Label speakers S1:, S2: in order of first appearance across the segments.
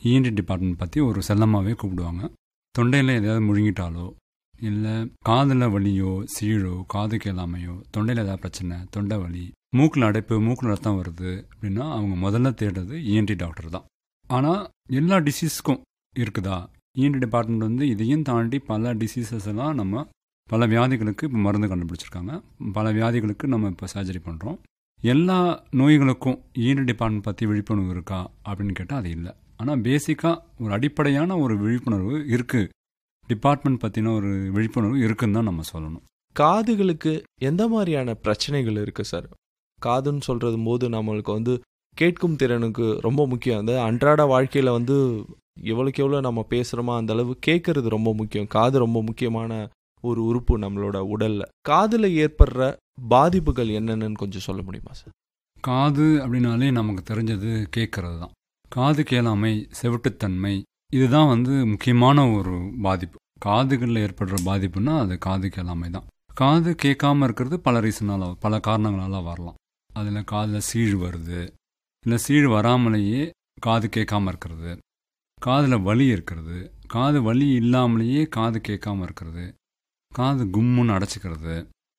S1: ENT department பற்றி ஒரு செல்லமாகவே கூப்பிடுவாங்க தொண்டையில் எதையாவது முழுங்கிட்டாலோ இல்லை காதில் வலியோ சீழோ காது கேளாமையோ தொண்டையில் ஏதாவது பிரச்சனை தொண்டை வலி மூக்கில் அடைப்பு மூக்கில் ரத்தம் வருது அப்படின்னா அவங்க முதல்ல தேடுறது இஎன்டி டாக்டர் தான் ஆனால் எல்லா டிசீஸ்க்கும் இருக்குதா இஎன்டி டிபார்ட்மெண்ட் வந்து இதையும் தாண்டி பல டிசீசஸ் எல்லாம் நம்ம பல வியாதிகளுக்கு இப்போ மருந்து கண்டுபிடிச்சிருக்காங்க பல வியாதிகளுக்கு நம்ம இப்போ சர்ஜரி பண்ணுறோம் எல்லா நோய்களுக்கும் இஎன்டி டிபார்ட்மெண்ட் பற்றி விழிப்புணர்வு இருக்கா அப்படின்னு கேட்டால் அது இல்லை ஆனால் பேசிக்காக ஒரு அடிப்படையான ஒரு விழிப்புணர்வு இருக்குது டிபார்ட்மெண்ட் பற்றின ஒரு விழிப்புணர்வு இருக்குன்னு தான் நம்ம சொல்லணும்
S2: காதுகளுக்கு எந்த மாதிரியான பிரச்சனைகள் இருக்கு சார் காதுன்னு சொல்றது போது நம்மளுக்கு வந்து கேட்கும் திறனுக்கு ரொம்ப முக்கியம் அந்த அன்றாட வாழ்க்கையில வந்து எவ்வளோக்கு எவ்வளோ நம்ம பேசுகிறோமோ அந்த அளவு கேட்கறது ரொம்ப முக்கியம் காது ரொம்ப முக்கியமான ஒரு உறுப்பு நம்மளோட உடல்ல காதுல ஏற்படுற பாதிப்புகள் என்னென்னு கொஞ்சம் சொல்ல முடியுமா சார்
S1: காது அப்படின்னாலே நமக்கு தெரிஞ்சது கேட்கறது தான் காது கேளாமை செவிட்டுத்தன்மை இதுதான் வந்து முக்கியமான ஒரு பாதிப்பு காதுகளில் ஏற்படுற பாதிப்புனா அது காது கேளாமை தான் காது கேட்காம இருக்கிறது பல ரீசனால் பல காரணங்களால் வரலாம் அதில் காதில் சீழ் வருது இல்லை சீழ் வராமலேயே காது கேட்காம இருக்கிறது காதில் வலி இருக்கிறது காது வலி இல்லாமலேயே காது கேட்காம இருக்கிறது காது கும்முன்னு அடைச்சிக்கிறது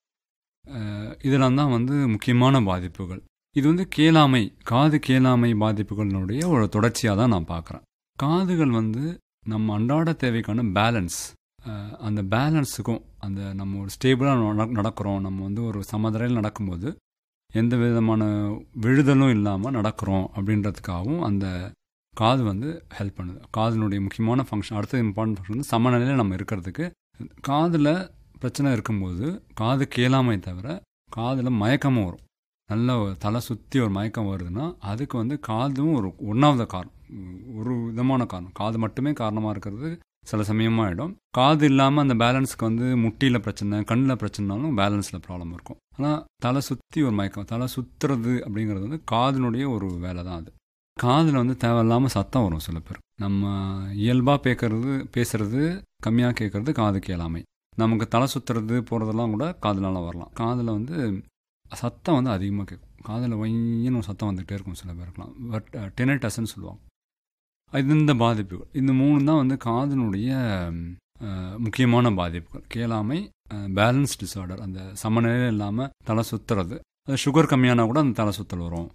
S1: அஹ் இதெல்லாம் தான் வந்து முக்கியமான பாதிப்புகள் இது வந்து கேளாமை காது கேளாமை பாதிப்புகளினுடைய ஒரு தொடர்ச்சியாக தான் நான் பார்க்குறேன் காதுகள் வந்து நம்ம அன்றாட தேவைக்கான பேலன்ஸ் அந்த பேலன்ஸுக்கும் அந்த நம்ம ஒரு ஸ்டேபிளாக நடக்கிறோம் நம்ம வந்து ஒரு சமதரையில் நடக்கும்போது எந்த விதமான விழுதலும் இல்லாமல் நடக்கிறோம் அப்படின்றதுக்காகவும் அந்த காது வந்து ஹெல்ப் பண்ணுது காதினுடைய முக்கியமான ஃபங்க்ஷன் அடுத்த இம்பார்ட்டன்ட் ஃபங்க்ஷன் வந்து சமநிலையில் நம்ம இருக்கிறதுக்கு காதில் பிரச்சனை இருக்கும்போது காது கேளாமை தவிர காதில் மயக்கமும் வரும் நல்ல ஒரு தலை சுற்றி ஒரு மயக்கம் வருதுன்னா அதுக்கு வந்து காதும் ஒரு ஒன்றாவது காரணம் ஒரு விதமான காரணம் காது மட்டுமே காரணமாக இருக்கிறது சில சமயமாக ஆகிடும் காது இல்லாமல் அந்த பேலன்ஸ்க்கு வந்து முட்டியில் பிரச்சனை கண்ணில் பிரச்சனைனாலும் பேலன்ஸில் ப்ராப்ளம் இருக்கும் ஆனால் தலை சுற்றி ஒரு மயக்கம் தலை சுற்றுறது அப்படிங்கிறது வந்து காதினுடைய ஒரு வேலை தான் அது காதில் வந்து தேவையில்லாமல் சத்தம் வரும் சில பேர் நம்ம இயல்பாக பேக்கிறது பேசுறது கம்மியாக கேட்கறது காது கேளாமை நமக்கு தலை சுற்றுறது போகிறதெல்லாம் கூட காதுனால வரலாம் காதில் வந்து சத்தம் வந்து அதிகமாக கேட்கும் காதில் வையன்னு ஒரு சத்தம் வந்துகிட்டே இருக்கும் சில பேருக்குலாம் பட் டெனட்டஸ்ன்னு சொல்லுவாங்க இது இந்த பாதிப்புகள் இந்த மூணு தான் வந்து காதினுடைய முக்கியமான பாதிப்புகள் கேளாமை பேலன்ஸ் டிஸார்டர் அந்த சமநிலையில் இல்லாமல் தலை சுற்றுறது அது சுகர் கம்மியானா கூட அந்த தலை சுற்றல் வரும்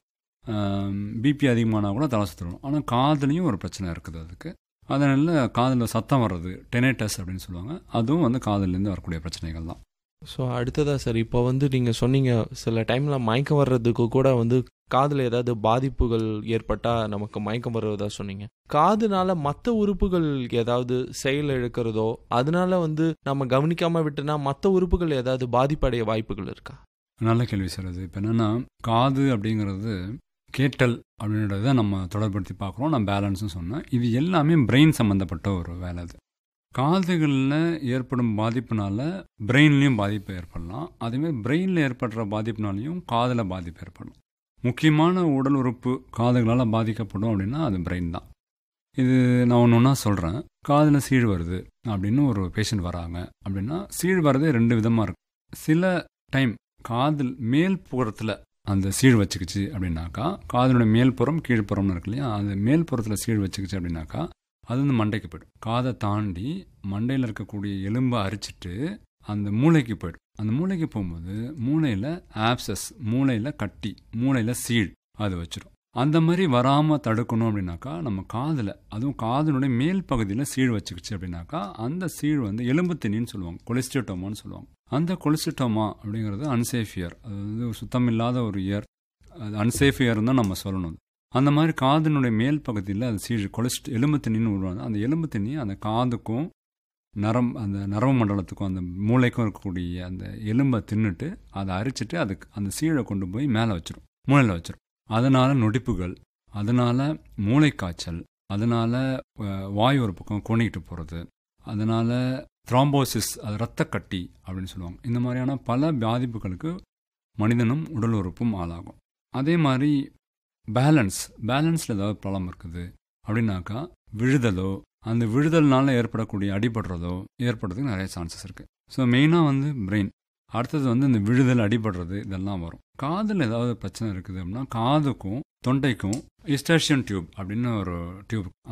S1: பிபி அதிகமானா கூட தலை சுற்றல் வரும் ஆனால் காதுலேயும் ஒரு பிரச்சனை இருக்குது அதுக்கு அதனால காதில் சத்தம் வர்றது டெனேட்டஸ் அப்படின்னு சொல்லுவாங்க அதுவும் வந்து காதுலேருந்து வரக்கூடிய பிரச்சனைகள் தான்
S2: ஸோ அடுத்ததா சார் இப்போ வந்து நீங்கள் சொன்னீங்க சில டைமில் மயக்கம் வர்றதுக்கு கூட வந்து காதில் ஏதாவது பாதிப்புகள் ஏற்பட்டால் நமக்கு மயக்கம் வருவதா சொன்னீங்க காதுனால மற்ற உறுப்புகள் ஏதாவது செயல் இழக்கிறதோ அதனால வந்து நம்ம கவனிக்காமல் விட்டுனா மற்ற உறுப்புகள் ஏதாவது பாதிப்படைய வாய்ப்புகள் இருக்கா
S1: நல்ல கேள்வி சார் அது இப்போ என்னென்னா காது அப்படிங்கிறது கேட்டல் அப்படின்றத நம்ம தொடர்படுத்தி பார்க்குறோம் நான் பேலன்ஸும் சொன்னேன் இது எல்லாமே பிரெயின் சம்மந்தப்பட்ட ஒரு வேலை அது காதுகளில் ஏற்படும் பாதிப்புனால பிரெயின்லேயும் பாதிப்பு ஏற்படலாம் அதேமாதிரி பிரெயினில் ஏற்படுற பாதிப்புனாலையும் காதில் பாதிப்பு ஏற்படலாம் முக்கியமான உடல் உறுப்பு காதுகளால் பாதிக்கப்படும் அப்படின்னா அது பிரெயின் தான் இது நான் ஒன்று ஒன்றா சொல்கிறேன் காதில் சீழ் வருது அப்படின்னு ஒரு பேஷண்ட் வராங்க அப்படின்னா சீழ் வரதே ரெண்டு விதமாக இருக்கு சில டைம் காதில் மேல் புறத்தில் அந்த சீழ் வச்சுக்கிச்சு அப்படின்னாக்கா காதனுடைய மேல்புறம் கீழ்ப்புறம்னு இருக்கு இல்லையா அந்த மேல்புறத்தில் சீழ் வச்சுக்கிச்சு அப்படின்னாக்கா அது வந்து மண்டைக்கு போய்டும் காதை தாண்டி மண்டையில் இருக்கக்கூடிய எலும்பை அரிச்சிட்டு அந்த மூளைக்கு போய்டும் அந்த மூளைக்கு போகும்போது மூளையில் ஆப்சஸ் மூளையில் கட்டி மூளையில் சீழ் அது வச்சிடும் அந்த மாதிரி வராமல் தடுக்கணும் அப்படின்னாக்கா நம்ம காதில் அதுவும் காதனுடைய மேல் பகுதியில் சீழ் வச்சுக்கிச்சு அப்படின்னாக்கா அந்த சீழ் வந்து எலும்பு திணின்னு சொல்லுவாங்க கொலிஸ்டோட்டோமான்னு சொல்லுவாங்க அந்த கொலிஸ்டோமா அப்படிங்கிறது அன்சேஃப் இயர் அது வந்து சுத்தம் இல்லாத ஒரு இயர் அது அன்சேஃப் இயர் தான் நம்ம சொல்லணும் அந்த மாதிரி காதினுடைய மேல் பகுதியில் அது சீழ் கொலிஸ்ட் எலும்பு திணின்னு உருவாங்க அந்த எலும்பு திணி அந்த காதுக்கும் நரம் அந்த நரம்பு மண்டலத்துக்கும் அந்த மூளைக்கும் இருக்கக்கூடிய அந்த எலும்பை தின்னுட்டு அதை அரிச்சிட்டு அதுக்கு அந்த சீழை கொண்டு போய் மேலே வச்சிடும் மூளையில் வச்சிடும் அதனால நொடிப்புகள் அதனால மூளைக்காய்ச்சல் அதனால வாய் ஒரு பக்கம் கோணிக்கிட்டு போகிறது அதனால த்ராம்போசிஸ் அது ரத்த கட்டி அப்படின்னு சொல்லுவாங்க இந்த மாதிரியான பல பாதிப்புகளுக்கு மனிதனும் உடல் உறுப்பும் ஆளாகும் அதே மாதிரி பேலன்ஸ் பேலன்ஸில் ஏதாவது ப்ராப்ளம் இருக்குது அப்படின்னாக்கா விழுதலோ அந்த விழுதல்னால ஏற்படக்கூடிய அடிபடுறதோ ஏற்படுறதுக்கு நிறைய சான்சஸ் இருக்குது ஸோ மெயினாக வந்து பிரெயின் அடுத்தது வந்து இந்த விழுதல் அடிபடுறது இதெல்லாம் வரும் காதில் ஏதாவது பிரச்சனை இருக்குது அப்படின்னா காதுக்கும் தொண்டைக்கும் இஸ்டாஷியன் டியூப் அப்படின்னு ஒரு டியூப்